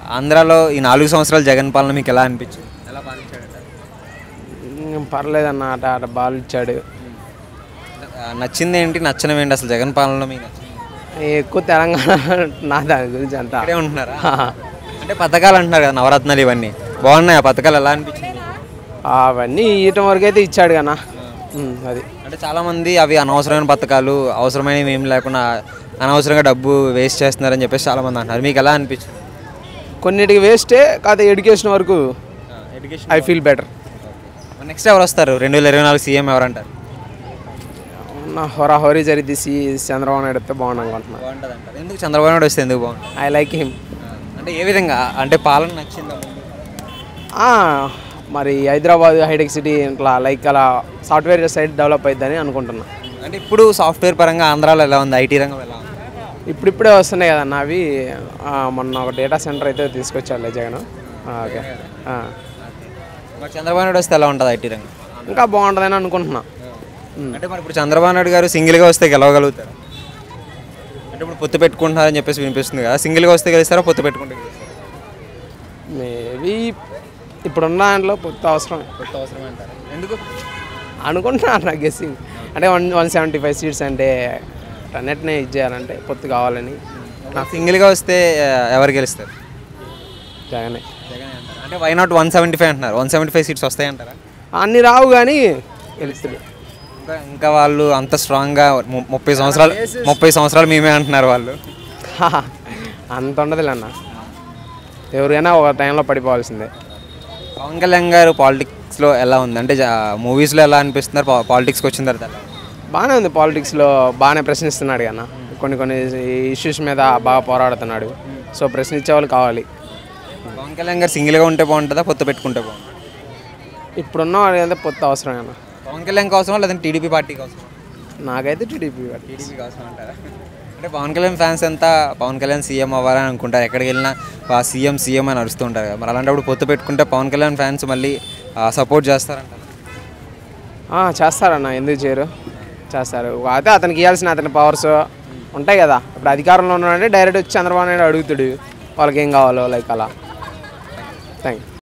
ఆంధ్రాలో ఈ నాలుగు సంవత్సరాలు జగన్ పాలన మీకు ఎలా అనిపించింది ఎలా పాలించాడంట ఉమ్, పర్లేదన్న అట అట బాల్ ఇచ్చాడు నచ్చింది ఏంటి నచ్చనివి ఏంటి అసలు జగన్ పాలనలో మీకు నచ్చింది ఎక్కువ తెలంగాణ నా దాని గురించి అంతా ఇక్కడే ఉంటున్నారా అంటే పథకాలు అంటున్నారు కదా నవరత్నాలు ఇవన్నీ బాగున్నాయి ఆ పథకాలు ఎలా అనిపించింది మీకు? అవన్నీ ఇయటం వరకు అయితే ఇచ్చాడు కన్నా ఉమ్, అది అంటే చాలామంది అవి అనవసరమైన పథకాలు అవసరమైనవి ఏం లేకుండా అనవసరంగా డబ్బు వేస్ట్ చేస్తున్నారని చెప్పేసి చాలామంది అంటున్నారు మీకు ఎలా అనిపించింది కొన్నిటికి వేస్టే కాదు ఎడ్యుకేషన్ వరకు education I feel better next ఎవరు వస్తారు రెండు వేల ఇరవై నాలుగు సీఎం ఎవరంటారు నా హోరా హోరీ జరిగింది సి చంద్రబాబు నాయుడు వస్తే బాగుండు అనుకుంటున్నా బాగుంటుంది అంటారు ఎందుకు చంద్రబాబు నాయుడు వస్తే ఎందుకు బాగుంటుంది ఐ లైక్ హిమ్ అంటే ఏ విధంగా అంటే పాలన నచ్చిందా ముందు? మరి హైదరాబాద్ హైటెక్ సిటీ ఇట్లా లైక్ అలా సాఫ్ట్వేర్ సైడ్ డెవలప్ అవుతుందని అనుకుంటున్నా అంటే ఇప్పుడు సాఫ్ట్వేర్ పరంగా ఆంధ్రాలో ఎలా ఉంది ఐటీ రంగం ఎలా ఉంది ఇప్పుడిప్పుడే వస్తున్నాయి కదన్న అవి ఆ, మొన్న ఒక డేటా సెంటర్ అయితే తీసుకొచ్చాడులే జగన్ ఆ, ఓకే ఆ. మరి చంద్రబాబు నాయుడు వస్తే ఎలా ఉంటుంది ఐటీ రంగం ఇంకా బాగుంటుందని అనుకుంటున్నా ఉమ్. అంటే మరి ఇప్పుడు చంద్రబాబు నాయుడు గారు సింగిల్గా వస్తే గెలవగలుగుతారు అంటే ఇప్పుడు పొత్తు పెట్టుకుంటున్నారని చెప్పేసి వినిపిస్తుంది కదా సింగిల్గా వస్తే గెలుస్తారా పొత్తు పెట్టుకుంటే గెలుస్తారా? మేబీ ఇప్పుడున్న దాంట్లో పొత్తు అవసరం పొత్తు అవసరం అంటారు ఎందుకు అనుకుంటున్నాను నాకు గెస్సింగ్ అంటే one one seventy five seats అంటే అన్నిటినే ఇది చేయాలంటే పొత్తు కావాలని నాకు సింగిల్గా వస్తే ఆ, ఎవరు గెలుస్తారు జగనే అంటే why not one seventy five అంటున్నారు వన్ సెవెంటీ ఫైవ్ సీట్స్ వస్తాయంటారా అన్ని రావు కానీ గెలుస్తుంది ఇంకా ఇంకా వాళ్ళు అంత స్ట్రాంగ్గా ము- ముప్పై సంవత్సరాలు ముప్పై సంవత్సరాలు మేమే అంటున్నారు వాళ్ళు అంత ఉండదులే అన్న ఎవరైనా ఒక టైంలో పడిపోవాల్సిందే పవన్ కళ్యాణ్ గారు పాలిటిక్స్లో ఎలా ఉంది అంటే మూవీస్లో ఎలా అనిపిస్తున్నారు పాలిటిక్స్కి వచ్చిన తర్వాత ఎలా ఉంది? బాగానే ఉంది పాలిటిక్స్లో బాగానే ప్రశ్నిస్తున్నాడు కన్నా కొన్ని కొన్ని ఇష్యూస్ మీద బాగా పోరాడుతున్నాడు సో ప్రశ్నించే వాళ్ళు కావాలి పవన్ కళ్యాణ్ గారు సింగిల్గా ఉంటే బాగుంటుందా పొత్తు పెట్టుకుంటే బాగుంటుంది ఇప్పుడున్న వాడి అయితే పొత్తు అవసరం అన్న పవన్ కళ్యాణ్ కోసమా లేదంటే టీడీపీ పార్టీ కోసం నాకైతే టీడీపీ వాడి టీడీపీ కోసం అంటారా అంటే పవన్ కళ్యాణ్ ఫ్యాన్స్ అంతా పవన్ కళ్యాణ్ సీఎం అవ్వాలని అనుకుంటారు ఎక్కడికి వెళ్ళినా ఆ సీఎం సీఎం అని అరుస్తూ ఉంటారు కదా మరి అలాంటప్పుడు పొత్తు పెట్టుకుంటే పవన్ కళ్యాణ్ ఫ్యాన్స్ మళ్ళీ సపోర్ట్ చేస్తారంటారు ఆ, చేస్తారన్న ఎందుకు చేయరు చేస్తారు అయితే అతనికి ఇవ్వాల్సిన అతని పవర్స్ ఉంటాయి కదా ఇప్పుడు అధికారంలో ఉన్నాడంటే డైరెక్ట్ వచ్చి చంద్రబాబు నాయుడు అడుగుతాడు వాళ్ళకి ఏం కావాలో లైక్ అలా థ్యాంక్ యూ